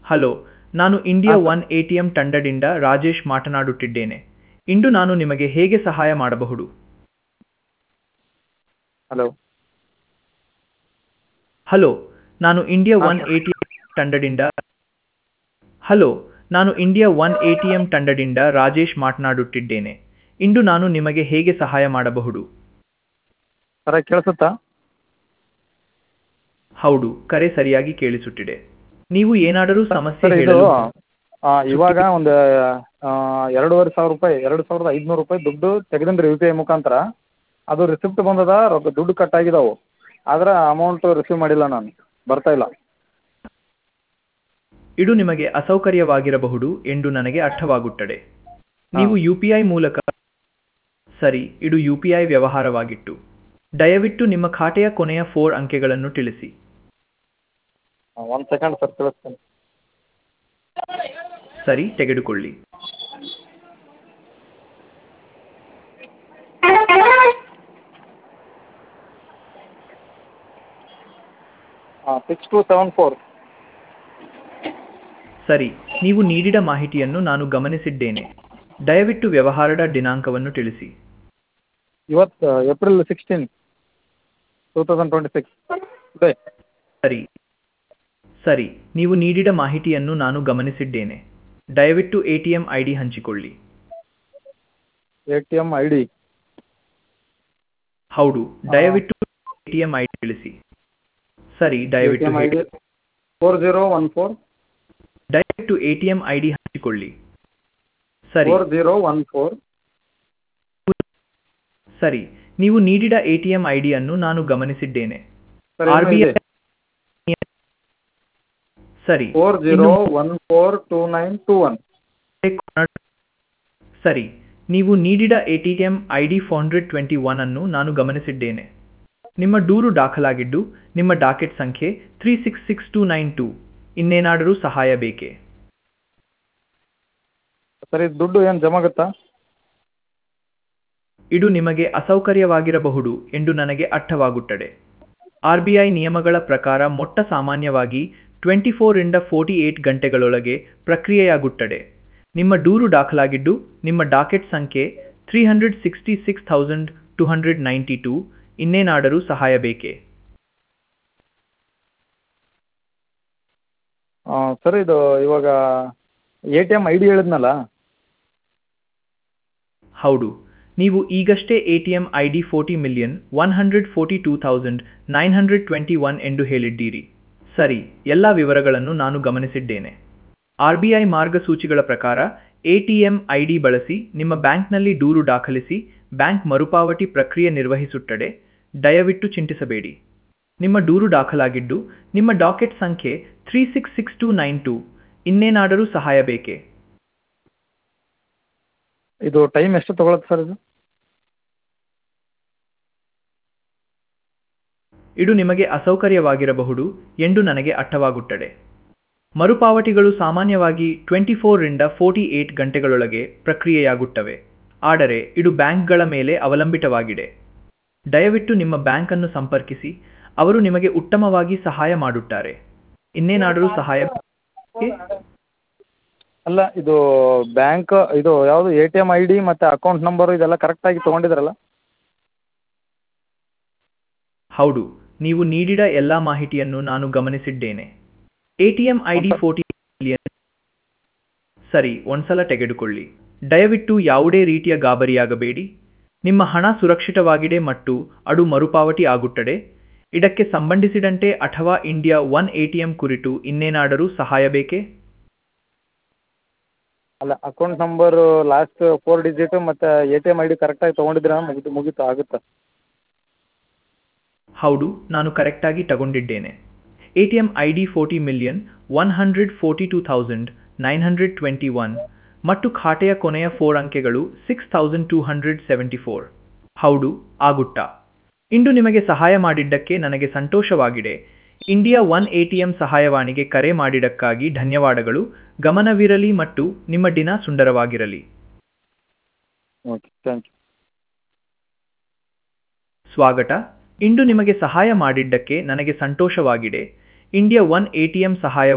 Hello ನಾನು India ಹಾಂ sir one A T M ತಂಡದಿಂದ ರಾಜೇಶ್ ಮಾತನಾಡುತ್ತಿದ್ದೇನೆ ಇಂದು ನಾನು ನಿಮಗೆ ಹೇಗೆ ಸಹಾಯ ಮಾಡಬಹುದು ಹಲೋ ಹಲೋ ನಾನು ಇಂಡಿಯಾ ಹಾಂ one sir A T M ತಂಡದಿಂದ ಹಲೋ ನಾನು India one A T M ತಂಡದಿಂದ ರಾಜೇಶ್ ಮಾತನಾಡುತ್ತಿದ್ದೇನೆ ಇಂದು ನಾನು ನಿಮಗೆ ಹೇಗೆ ಸಹಾಯ ಮಾಡಬಹುದು ಸರ ಕೇಳಿಸುತ್ತಾ ಹೌದು ಕರೆ ಸರಿಯಾಗಿ ಕೇಳಿಸುತ್ತಿದೆ ನೀವು ಏನಾದರೂ ಸಮಸ್ಯೆ ಸರ್ ಇದು ಹೇಳಲು ಆ, ಇವಾಗ ಒಂದು ಆ, ಎರಡೂವರೆ ಸಾವಿರ ರೂಪಾಯಿ ಎರಡು ಸಾವಿರದ ಐದುನೂರು ರೂಪಾಯಿ ದುಡ್ಡು ತೆಗೆದಿನ್ರಿ ಯು ಪಿ ಐ ಮುಖಾಂತರ ಅದು ರಿಸಿಪ್ಟ್ ಬಂದದ ರೊಕ್ಕ ದುಡ್ಡು ಕಟ್ ಆಗಿದಾವೆ ಆದ್ರೆ ಅಮೌಂಟು ರಿಸೀವ್ ಮಾಡಿಲ್ಲ ನಾನು ಬರ್ತಾ ಇಲ್ಲ ಇದು ನಿಮಗೆ ಅಸೌಕರ್ಯವಾಗಿರಬಹುದು ಎಂದು ನನಗೆ ಅರ್ಥವಾಗುತ್ತದೆ ಹಾಂ ನೀವು ಯು ಪಿ ಐ ಮೂಲಕ ಸರಿ ಇದು ಯು ಪಿ ಐ ವ್ಯವಹಾರವಾಗಿತ್ತು ದಯವಿಟ್ಟು ನಿಮ್ಮ ಖಾತೆಯ ಕೊನೆಯ ಫೋರ್ ಅಂಕೆಗಳನ್ನು ತಿಳಿಸಿ ಒಂದು ಸೆಕೆಂಡ್ ಸರ್ ತಿಳಿಸ್ತೀನಿ ಸರಿ ತೆಗೆದುಕೊಳ್ಳಿ ಹಾಂ ಸಿಕ್ಸ್ ಟು ಸೆವೆನ್ ಫೋರ್ ಸರಿ ನೀವು ನೀಡಿದ ಮಾಹಿತಿಯನ್ನು ನಾನು ಗಮನಿಸಿದ್ದೇನೆ ದಯವಿಟ್ಟು ವ್ಯವಹಾರದ ದಿನಾಂಕವನ್ನು ತಿಳಿಸಿ ಇವತ್ತು April sixteen two thousand twenty six ಇದೆ ಸರಿ ಸರಿ ನೀವು ನೀಡಿದ ಮಾಹಿತಿಯನ್ನು ನಾನು ಗಮನಿಸಿದ್ದೇನೆ ದಯವಿಟ್ಟು A T M I D ಹಂಚಿಕೊಳ್ಳಿ A T M I D ಹೌದು ದಯವಿಟ್ಟು A T M I D ತಿಳಿಸಿ ಸರಿ ಎ ಟಿ ದಯವಿಟ್ಟು ಎಮ್ ಐ ಡಿ ಹೇಳಿ ಫೋರ್ ಜೀರೋ ಒನ್ ಫೋರ್ ದಯವಿಟ್ಟು A T M I D ಹಂಚಿಕೊಳ್ಳಿ ಸರಿ ಫೋರ್ ಜೀರೋ ಒನ್ ಫೋರ್ ಸರಿ ನೀವು ನೀಡಿದ ಎ ಟಿ ಎಂ ಐ ಡಿಯನ್ನು ನಾನು ಗಮನಿಸಿದ್ದೇನೆ ಸರ್ ಆರ್ ಇನ್ನೂ ಬಿ ಇದೆ ಸರಿ ಫೋರ್ ಜೀರೋ ಇನ್ನು one four two nine two one ಸರಿ ನೀವು ನೀಡಿದ A T M I D four hundred twenty one ಅನ್ನು ನಾನು ಗಮನಿಸಿದ್ದೇನೆ ನಿಮ್ಮ ದೂರು ದಾಖಲಾಗಿದ್ದು ನಿಮ್ಮ ಡಾಕೆಟ್ ಸಂಖ್ಯೆ three six six two nine two ಇನ್ನೇನಾದರೂ ಸಹಾಯ ಬೇಕೇ ಸರ್ ಇದು ದುಡ್ಡು ಏನು ಜಮಾಗುತ್ತಾ ಇದು ನಿಮಗೆ ಅಸೌಕರ್ಯವಾಗಿರಬಹುದು ಎಂದು ನನಗೆ ಅರ್ಥವಾಗುತ್ತದೆ ಆರ್ ಬಿ ಐ ನಿಯಮಗಳ ಪ್ರಕಾರ ಮೊಟ್ಟ ಸಾಮಾನ್ಯವಾಗಿ ಟ್ವೆಂಟಿ ಫೋರಿಂದ ಫೋರ್ಟಿ ಏಟ್ ಗಂಟೆಗಳೊಳಗೆ ಪ್ರಕ್ರಿಯೆಯಾಗುತ್ತದೆ ನಿಮ್ಮ ದೂರು ದಾಖಲಾಗಿದ್ದು ನಿಮ್ಮ ಡಾಕೆಟ್ ಸಂಖ್ಯೆ three hundred sixty six thousand two hundred ninety two ಇನ್ನೇನಾದರೂ ಸಹಾಯ ಬೇಕೇ ಸರ್ ಇದು ಇವಾಗ A T M I D ಹೇಳಿದ್ನಲ್ಲ ಹೌದು ನೀವು ಈಗಷ್ಟೇ A T M I D forty million one hundred forty two thousand nine hundred twenty one ಎಂದು ಹೇಳಿದ್ದೀರಿ ಸರಿ ಎಲ್ಲ ವಿವರಗಳನ್ನು ನಾನು ಗಮನಿಸಿದ್ದೇನೆ ಆರ್ ಬಿ ಐ ಮಾರ್ಗಸೂಚಿಗಳ ಪ್ರಕಾರ A T M I D ಬಳಸಿ ನಿಮ್ಮ ಬ್ಯಾಂಕ್ನಲ್ಲಿ ದೂರು ದಾಖಲಿಸಿ ಬ್ಯಾಂಕ್ ಮರುಪಾವತಿ ಪ್ರಕ್ರಿಯೆ ನಿರ್ವಹಿಸುತ್ತದೆ ದಯವಿಟ್ಟು ಚಿಂತಿಸಬೇಡಿ ನಿಮ್ಮ ದೂರು ದಾಖಲಾಗಿದ್ದು ನಿಮ್ಮ ಡಾಕೆಟ್ ಸಂಖ್ಯೆ three six six two nine two ಇನ್ನೇನಾದರೂ ಸಹಾಯ ಬೇಕೇ ಇದು ಟೈಮ್ ಎಷ್ಟು ತೊಗೊಳುತ್ತೆ ಸರ್ ಇದು ಇದು ನಿಮಗೆ ಅಸೌಕರ್ಯವಾಗಿರಬಹುದು ಎಂದು ನನಗೆ ಅರ್ಥವಾಗುತ್ತದೆ ಮರುಪಾವತಿಗಳು ಸಾಮಾನ್ಯವಾಗಿ ಟ್ವೆಂಟಿ ಫೋರ್ರಿಂದ ಫೋರ್ಟಿ ಏಟ್ ಗಂಟೆಗಳೊಳಗೆ ಪ್ರಕ್ರಿಯೆಯಾಗುತ್ತವೆ ಆದರೆ ಇದು ಬ್ಯಾಂಕ್ಗಳ ಮೇಲೆ ಅವಲಂಬಿತವಾಗಿದೆ ದಯವಿಟ್ಟು ನಿಮ್ಮ ಬ್ಯಾಂಕನ್ನು ಸಂಪರ್ಕಿಸಿ ಅವರು ನಿಮಗೆ ಉತ್ತಮವಾಗಿ ಸಹಾಯ ಮಾಡುತ್ತಾರೆ ಇನ್ನೇನಾದರೂ ಸಹಾಯ ಬೇಕೇ? ಅಲ್ಲ ಇದು ಬ್ಯಾಂಕ್ ಇದು ಯಾವುದು A T M I D ಮತ್ತು ಅಕೌಂಟ್ ನಂಬರು ಇದೆಲ್ಲ ಕರೆಕ್ಟಾಗಿ ತೊಗೊಂಡಿದ್ದೀರಲ್ಲ ಹೌದು ನೀವು ನೀಡಿದ ಎಲ್ಲ ಮಾಹಿತಿಯನ್ನು ನಾನು ಗಮನಿಸಿದ್ದೇನೆ A T M I D forty ಸರಿ ಒಂದ್ಸಲ ತೆಗೆದುಕೊಳ್ಳಿ ದಯವಿಟ್ಟು ಯಾವುದೇ ರೀತಿಯ ಗಾಬರಿಯಾಗಬೇಡಿ ನಿಮ್ಮ ಹಣ ಸುರಕ್ಷಿತವಾಗಿದೆ ಮತ್ತು ಅದು ಮರುಪಾವತಿ ಆಗುತ್ತದೆ ಇದಕ್ಕೆ ಸಂಬಂಧಿಸಿದಂತೆ ಅಥವಾ India one A T M ಕುರಿತು ಇನ್ನೇನಾದರೂ ಸಹಾಯ ಬೇಕೇ ಅಲ್ಲ account number last four digit ಮತ್ತು A T M I D ಕರೆಕ್ಟಾಗಿ ತೊಗೊಂಡಿದ್ದೀರಾ ಮುಗಿತು ಮುಗೀತು ಆಗುತ್ತಾ ಹೌದು ನಾನು ಕರೆಕ್ಟಾಗಿ ತಗೊಂಡಿದ್ದೇನೆ A T M I D forty million one hundred forty two thousand nine hundred twenty one ಮತ್ತು ಖಾತೆಯ ಕೊನೆಯ ಫೋರ್ ಅಂಕೆಗಳು six thousand two hundred seventy four ಹೌದು ಆಗುತ್ತಾ ಇಂದು ನಿಮಗೆ ಸಹಾಯ ಮಾಡಿದ್ದಕ್ಕೆ ನನಗೆ ಸಂತೋಷವಾಗಿದೆ India one A T M ಸಹಾಯವಾಣಿಗೆ ಕರೆ ಮಾಡಿದ್ದಕ್ಕಾಗಿ ಧನ್ಯವಾದಗಳು ಗಮನವಿರಲಿ ಮತ್ತು ನಿಮ್ಮ ದಿನ ಸುಂದರವಾಗಿರಲಿ ಓಕೆ ಥ್ಯಾಂಕ್ ಯು ಸ್ವಾಗತ ಇಂದು ನಿಮಗೆ ಸಹಾಯ ಮಾಡಿದ್ದಕ್ಕೆ ನನಗೆ ಸಂತೋಷವಾಗಿದೆ India one A T M ಸಹಾಯ